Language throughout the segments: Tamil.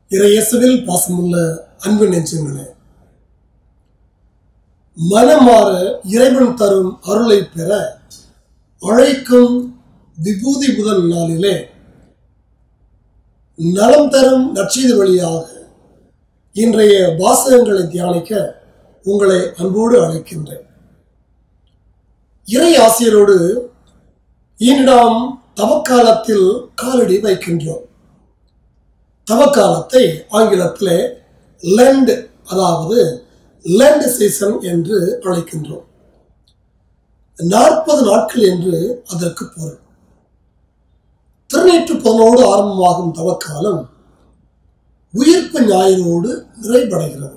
இறையேசுவில் பாசமுள்ள அன்பு நெஞ்சங்களே மனமாற இறைவன் தரும் அருளை பெற அழைக்கும் விபூதி முதல் நாளிலே நலம் தரும் நற்செய்தி வழியாக இன்றைய வாசகங்களை தியானிக்க உங்களை அன்போடு அழைக்கின்றேன் இறை ஆசிரியரோடு இன்றாம் தவக்காலத்தில் காலடி வைக்கின்றோம் தவக்காலத்தை ஆங்கிலத்திலே லெண்ட் அதாவது லெண்ட் சீசன் என்று அழைக்கின்றோம் நாற்பது நாட்கள் என்று அதற்கு பொருள் திருநீற்று பொருளோடு ஆரம்பமாகும் தவக்காலம் உயிர்ப்பு ஞாயிறோடு நிறைவடைகிறது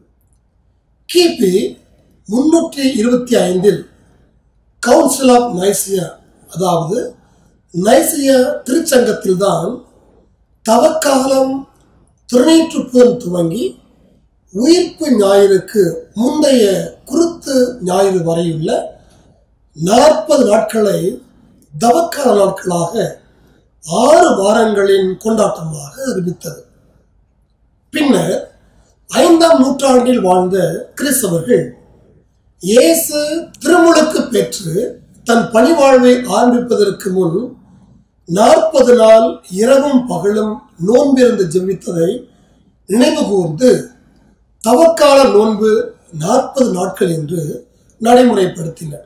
கிபி முன்னூற்றி இருபத்தி ஐந்தில் கவுன்சில் ஆஃப் நைசியா அதாவது நைசியா திருச்சங்கத்தில்தான் தவக்காலம் திருநீற்றுப்புதன் துவங்கி உயிர்ப்பு ஞாயிறுக்கு முந்தைய குருத்து ஞாயிறு வரையுள்ள நாற்பது நாட்களை தவக்கால நாட்களாக ஆறு வாரங்களின் கொண்டாட்டமாக அறிவித்தது பின்னர் ஐந்தாம் நூற்றாண்டில் வாழ்ந்த கிறிஸ்தவர்கள் இயேசு திருமுழுக்கு பெற்று தன் பணிவாழ்வை ஆரம்பிப்பதற்கு முன் நாற்பது நாள் இரவும் பகலும் நோன்பிருந்து ஜெபித்ததை நினைவு கூர்ந்து தவக்கால நோன்பு நாற்பது நாட்கள் என்று நடைமுறைப்படுத்தினர்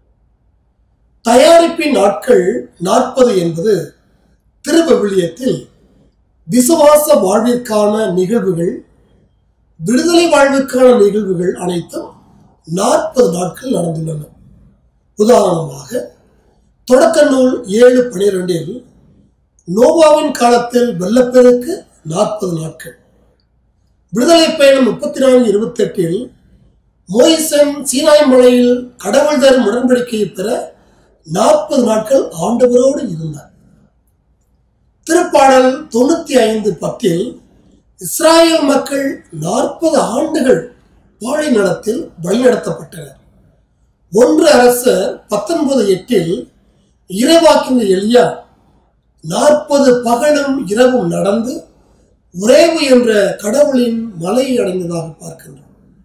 தயாரிப்பின் நாட்கள் நாற்பது என்பது திருவிவிலியத்தில் விசுவாச வாழ்விற்கான நிகழ்வுகள் விடுதலை வாழ்வுக்கான நிகழ்வுகள் அனைத்தும் நாற்பது நாட்கள் நடந்துள்ளன உதாரணமாக தொடக்க நூல் ஏழு பனிரெண்டில் நோவாவின் காலத்தில் வெள்ளப்பெருக்கு நாற்பது நாட்கள் விடுதலை பயணம் முப்பத்தி நான்கு இருபத்தி எட்டில் மோயிசன் சீனாய் மலையில் கடவுள் தரும் உடன்படிக்கையை பெற நாற்பது நாட்கள் ஆண்டவரோடு இருந்தார் திருப்பாடல் தொண்ணூத்தி ஐந்து பத்தில் இஸ்ராயல் மக்கள் நாற்பது ஆண்டுகள் வாழை நிலத்தில் வழிநடத்தப்பட்டனர் ஒன்று அரசர் பத்தொன்பது எட்டில் இறைவாக்கின எளியா நாற்பது பகலும் இரவும் நடந்து உறைவு என்ற கடவுளின் மலையை அடைந்ததாக பார்க்கின்றோம்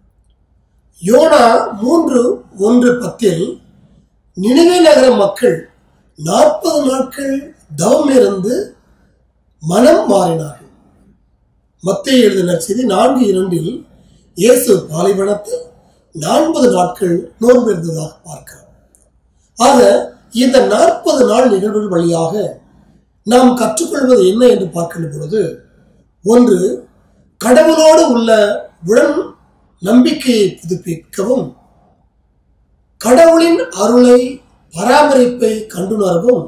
யோனா மூன்று ஒன்று பத்தில் நினைவே நகர மக்கள் நாற்பது நாட்கள் தவம் இருந்து மனம் மாறினார்கள் மத்திய எழுதின செய்தி நான்கு இரண்டில் இயேசு பாலைவனத்தில் நாற்பது நாட்கள் நோன்பு இருந்ததாக பார்க்கிறோம் ஆக இந்த நாற்பது நாள் நிகழ்வுகள் வழியாக நாம் கற்றுக்கொள்வது என்ன என்று பார்க்கின்ற பொழுது ஒன்று கடவுளோடு உள்ள உடன் நம்பிக்கையை புதுப்பிக்கவும் கடவுளின் அருளை பராமரிப்பை கண்டுணரவும்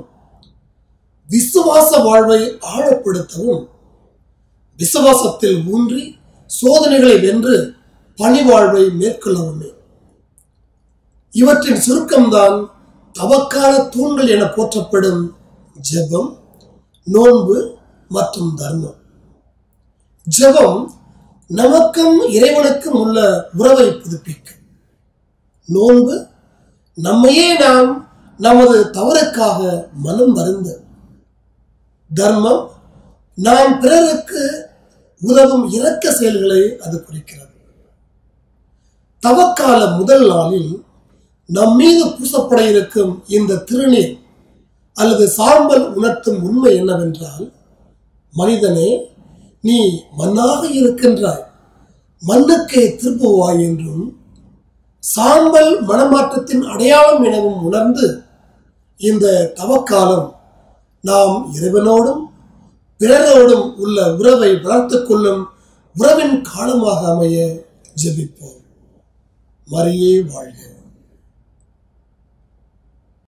விசுவாச வாழ்வை ஆழப்படுத்தவும் விசுவாசத்தில் ஊன்றி சோதனைகளை வென்று பணிவாழ்வை மேற்கொள்ளவுமே இவற்றின் சுருக்கம்தான் தவக்கால தூண்கள் என போற்றப்படும் ஜெபம் நோன்பு மற்றும் தர்மம் ஜெபம் நமக்கும் இறைவனுக்கும் உள்ள உறவை புதுப்பிக்கும் நோன்பு நம்மையே நாம் நமது தவறுக்காக மனம் வருந்த தர்மம் நாம் பிறருக்கு உதவும் இரக்க செயல்களை அது குறிக்கிறது தவக்கால முதல் நாளில் நம் மீது பூசப்பட இருக்கும் இந்த திருநீர் அல்லது சாம்பல் உணர்த்தும் உண்மை என்னவென்றால் மனிதனே நீ மண்ணாக இருக்கின்றாய் மண்ணுக்கே திரும்புவாய் என்றும் சாம்பல் மனமாற்றத்தின் அடையாளம் எனவும் உணர்ந்து இந்த தவக்காலம் நாம் இறைவனோடும் பிறரோடும் உள்ள உறவை வளர்த்துக் கொள்ளும் உறவின் காலமாக அமைய ஜெபிப்போம் மரியே வாழ்க